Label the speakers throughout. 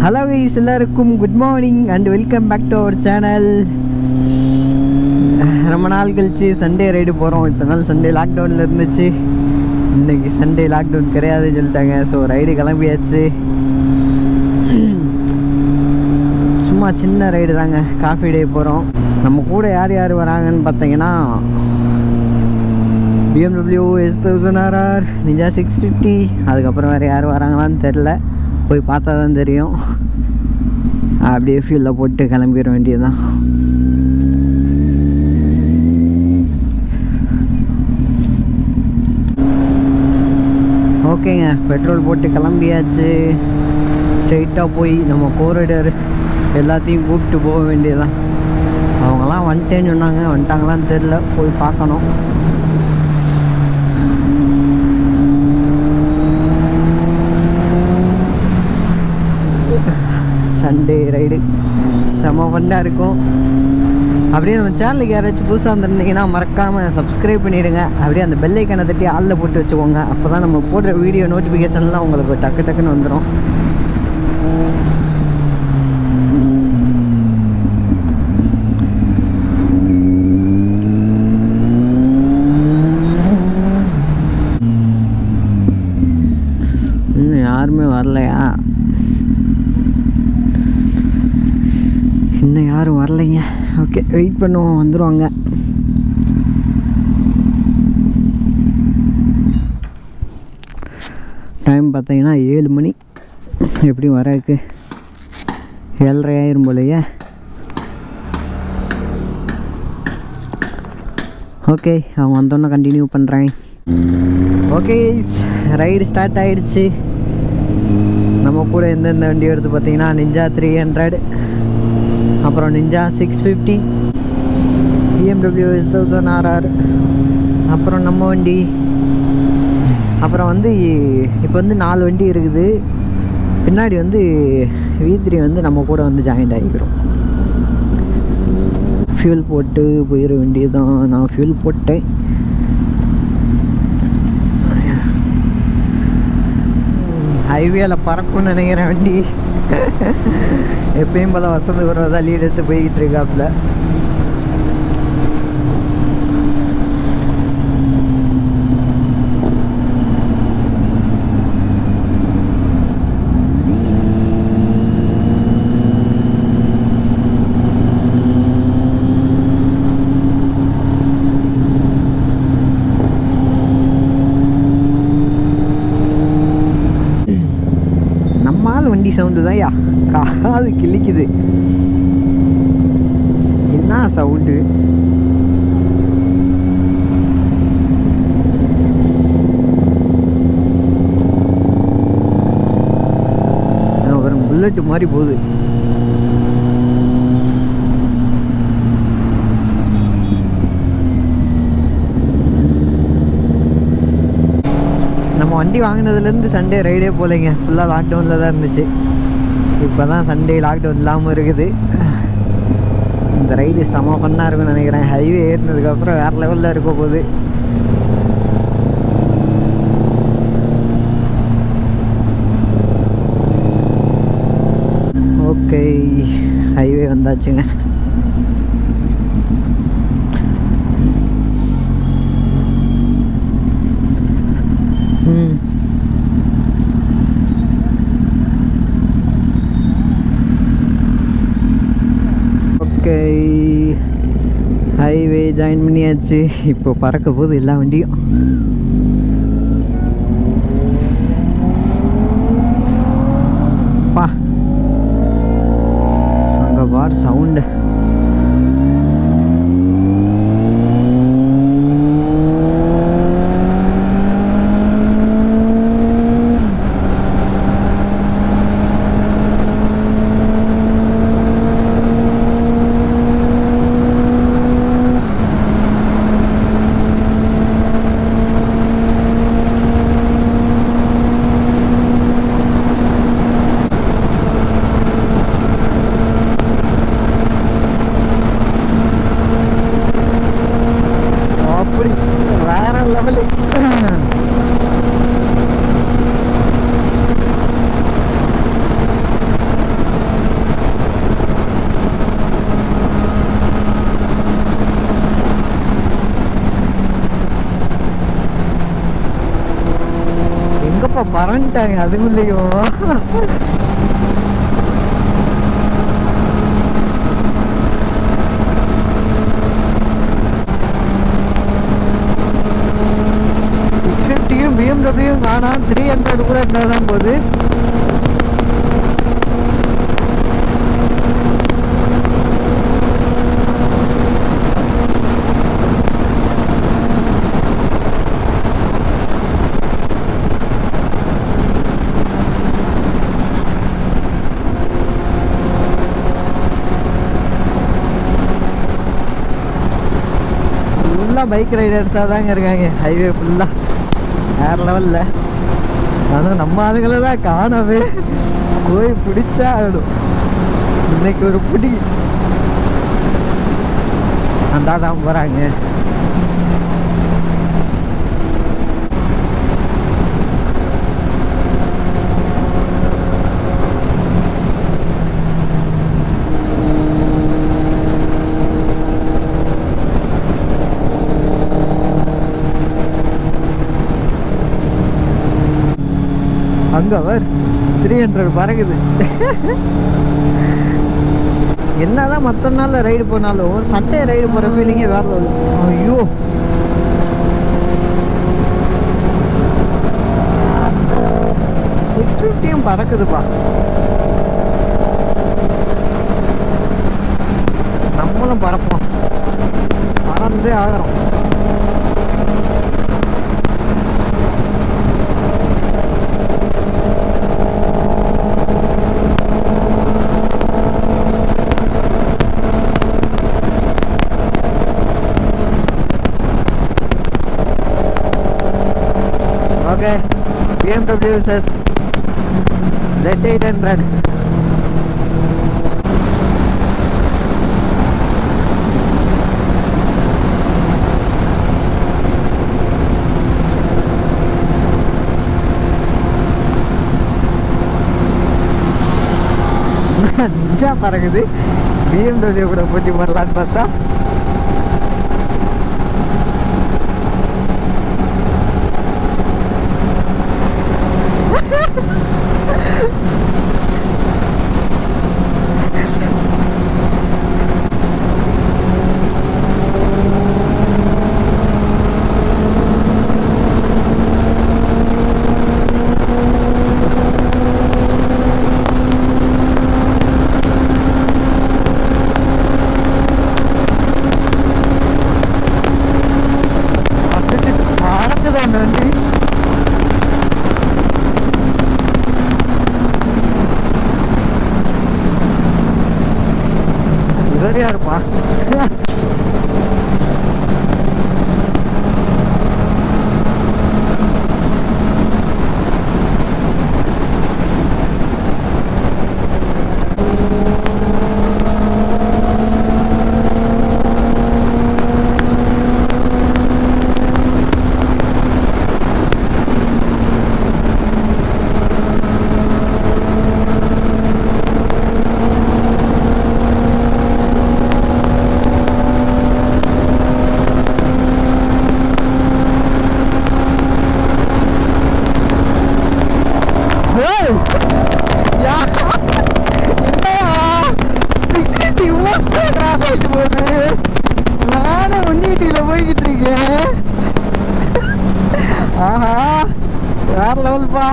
Speaker 1: Hello guys எல்லாருக்கும் good morning and welcome back to our channel ரொம்ப நாள் கழிச்சு சண்டே ரைடு போகிறோம் இத்தனை நாள் சண்டே லாக்டவுனில் இருந்துச்சு இன்னைக்கு சண்டே லாக்டவுன் கிடையாது சொல்லிட்டாங்க ஸோ ரைடு கிளம்பியாச்சு சும்மா சின்ன ரைடு தாங்க காஃபி டே போகிறோம் நம்ம கூட யார் யார் வராங்கன்னு பார்த்தீங்கன்னா BMW S thousand RR Ninja six fifty அதுக்கப்புறம் வேறு யார் வராங்களான்னு தெரில போய் பார்த்தா தான் தெரியும் அப்படியே ஃபியூலில் போட்டு கிளம்பிட வேண்டியதுதான் ஓகேங்க பெட்ரோல் போட்டு கிளம்பியாச்சு ஸ்ட்ரெயிட்டாக போய் நம்ம கோரிடர் எல்லாத்தையும் கூப்பிட்டு போக வேண்டியதுதான் அவங்களாம் வந்துட்டேன்னு சொன்னாங்க வந்துட்டாங்களான்னு தெரில போய் பார்க்கணும் சண்டே ரைடு செம ஃபண்டாக இருக்கும் அப்படியே நம்ம சேனலுக்கு யாராச்சும் புதுசாக வந்துருந்தீங்கன்னா மறக்காமல் சப்ஸ்கிரைப் பண்ணிடுங்க அப்படியே அந்த பெல் ஐக்கனை தட்டி ஆளில் போட்டு வச்சுக்கோங்க அப்போ தான் நம்ம போடுற வீடியோ நோட்டிஃபிகேஷன்லாம் உங்களுக்கு டக்கு டக்குன்னு வந்துடும் இன்னும் யாருமே வரலையா இன்னும் யாரும் வரலைங்க ஓகே வெயிட் பண்ணுவோம் வந்துடுவாங்க டைம் பார்த்தீங்கன்னா ஏழு மணி எப்படியும் வரக்கு ஏழரை ஆயிரும் போலையே ஓகே அவங்க வந்தோன்னே கண்டினியூ பண்ணுறேன் ஓகே ரைடு ஸ்டார்ட் ஆகிடுச்சு நம்ம கூட எந்தெந்த வண்டி எடுத்து பார்த்தீங்கன்னா நிஞ்சா த்ரீ ஹண்ட்ரட் அப்புறம் Ninja six fifty BMW S thousand RR அப்புறம் நம்ம வண்டி அப்புறம் வந்து இப்போ வந்து நாலு வண்டி இருக்குது பின்னாடி வந்து வி த்ரீ வந்து நம்ம கூட வந்து ஜாயிண்ட் ஆகிக்கிறோம் ஃபியூல் போட்டு போயிட வேண்டியதுதான் நான் ஃபியூல் போட்டேன் ஹைவேல பறக்கும்னு நினைக்கிறேன் வண்டி எப்பயும் போல வசதி வருவதா லீட் எடுத்து போய்கிட்டு இருக்காப்புல நம்மால் வண்டி சவுண்டு தான் யா காது கிழிக்குது என்ன சவுண்டு ஒரு புல்லட்டு மாதிரி போகுது நம்ம வண்டி வாங்கினதுலேருந்து சண்டே ரைடே போகலைங்க ஃபுல்லாக லாக்டவுனில் தான் இருந்துச்சு இப்போ தான் சண்டே லாக்டவுன் இல்லாமல் இருக்குது இந்த ரைடு செம ஃபன்னாக இருக்கும்னு நினைக்கிறேன் ஹைவே ஏறினதுக்கப்புறம் வேறு லெவலில் இருக்க போகுது ஓகே ஹைவே வந்தாச்சுங்க ம் ஓகே ஹைவே ஜாயின் பண்ணியாச்சு இப்போ பறக்க போகுது எல்லா வண்டியும் பா அங்கே பார் சவுண்டு மறந்துட்டாங்க அதுக்குள்ளேயும் சிக்ஸ் ஃபிஃப்டியும் பிஎம்டபிள்யூயும் காணா த்ரீ ஹண்ட்ரட் கூட இருந்தால் தான் போகுது ஃபுல்லாக பைக் ரைடர்ஸாக தாங்க இருக்காங்க ஹைவே ஃபுல்லாக வேறு லெவலில் ஆனால் நம்ம ஆளுங்களை தான் காணவே போய் பிடிச்சா ஆகணும் இன்னைக்கு ஒரு பிடி அந்த தான் போகிறாங்க அங்க அவர் த்ரீ ஹண்ட்ரட் பறக்குது என்னதான் மற்ற நாளில் ரைடு போனாலும் சண்டே ரைடு போகிற ஃபீலிங்கே வேற level. ஐயோ சிக்ஸ் ஃபிஃப்டியும் பறக்குதுப்பா நம்மளும் பறப்போம் பறந்தே ஆகிறோம் ஓகே BMW says Z800 நிஜா பறக்குது BMW கூட போட்டி போடலான்னு பார்த்தா பக்கத்து பறக்குதா அந்த வண்டி இவர் யாருப்பா ஏய்! யா! என்னய்யா? 680 இவ்வளோ speed cross ஆயிட்டு போகுது. நானே 180 ல போய்கிட்டு இருக்கேன். ஆஹா வேற லெவல்ப்பா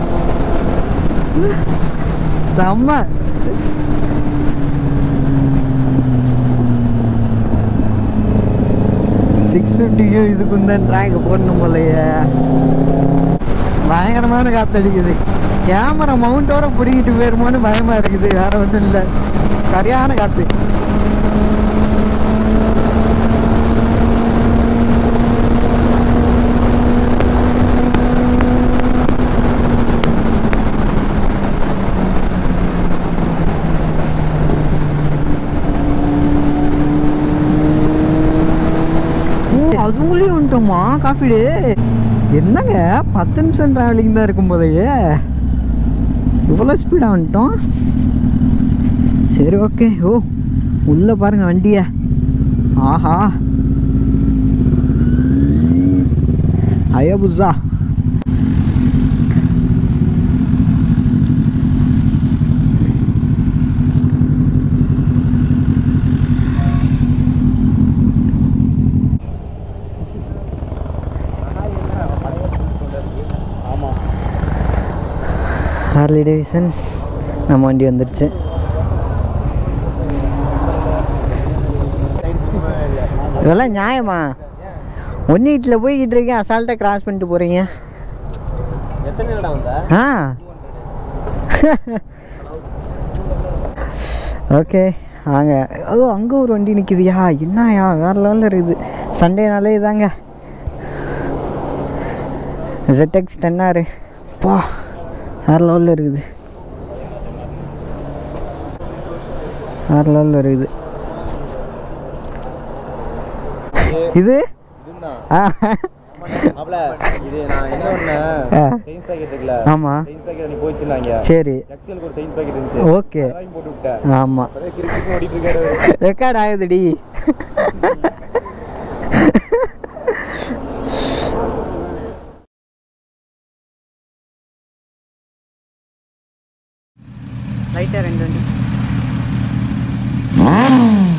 Speaker 1: செம்ம சிக்ஸ் ஃபிஃப்டிக்கு இதுக்கும் தான் ட்ராக் போடணும் போலையே பயங்கரமான காத்தடிக்குது கேமரா மவுண்டோட பிடிக்கிட்டு போயிருமோன்னு பயமா இருக்குது வேற ஒன்றும் இல்லை சரியான காத்து ஓ அதுங்களையும் வந்துட்டோமா காஃபி டே என்னங்க பத்து நிமிஷம் டிராவலிங் தான் இருக்கும் போதையே இவ்வளோ ஸ்பீடாக வந்துட்டோம் சரி ஓகே ஓ உள்ளே பாருங்க வண்டியை ஆஹா ஹார்லி டேவிசன் நம்ம வண்டி வந்துருச்சு இதெல்லாம் நியாயமா ஒன்று வீட்டில் போய் இது வரைக்கும் அசால்ட்டாக கிராஸ் பண்ணிட்டு போகிறீங்க
Speaker 2: எத்தனை இடம் வந்த
Speaker 1: ஆ ஓகே வாங்க ஓ அங்கே ஒரு வண்டி நிற்குதுயா என்னயா வேறு லெவலில் இருக்குது சண்டேனாலே இதாங்க ZX டென் ஆறு பா வேறு லெவலில் இருக்குது வேறு லெவலில் இருக்குது இது
Speaker 2: இதுதான்
Speaker 1: ஆ
Speaker 2: மாப்ள இது நான் என்ன
Speaker 1: ஆ.
Speaker 2: பண்ணேன் சயின்ஸ் பாக்கெட் இருக்குல்ல
Speaker 1: ஆமாம்
Speaker 2: சயின்ஸ் பாக்கெட் நீ போயிச்சுனாங்க
Speaker 1: சரி
Speaker 2: எக்ஸலுக்கு ஒரு சயின்ஸ் பாக்கெட் இருந்துச்சு
Speaker 1: ஓகே
Speaker 2: அதை வாங்கி போட்டு விட்டேன்
Speaker 1: ஆமாம்
Speaker 2: ஒரே கிரிக்கெட் ஓடிட்டு இருக்காரு
Speaker 1: ரெக்கார்ட் ஆகுதுடி லைட்டாக ரெண்டு வண்டி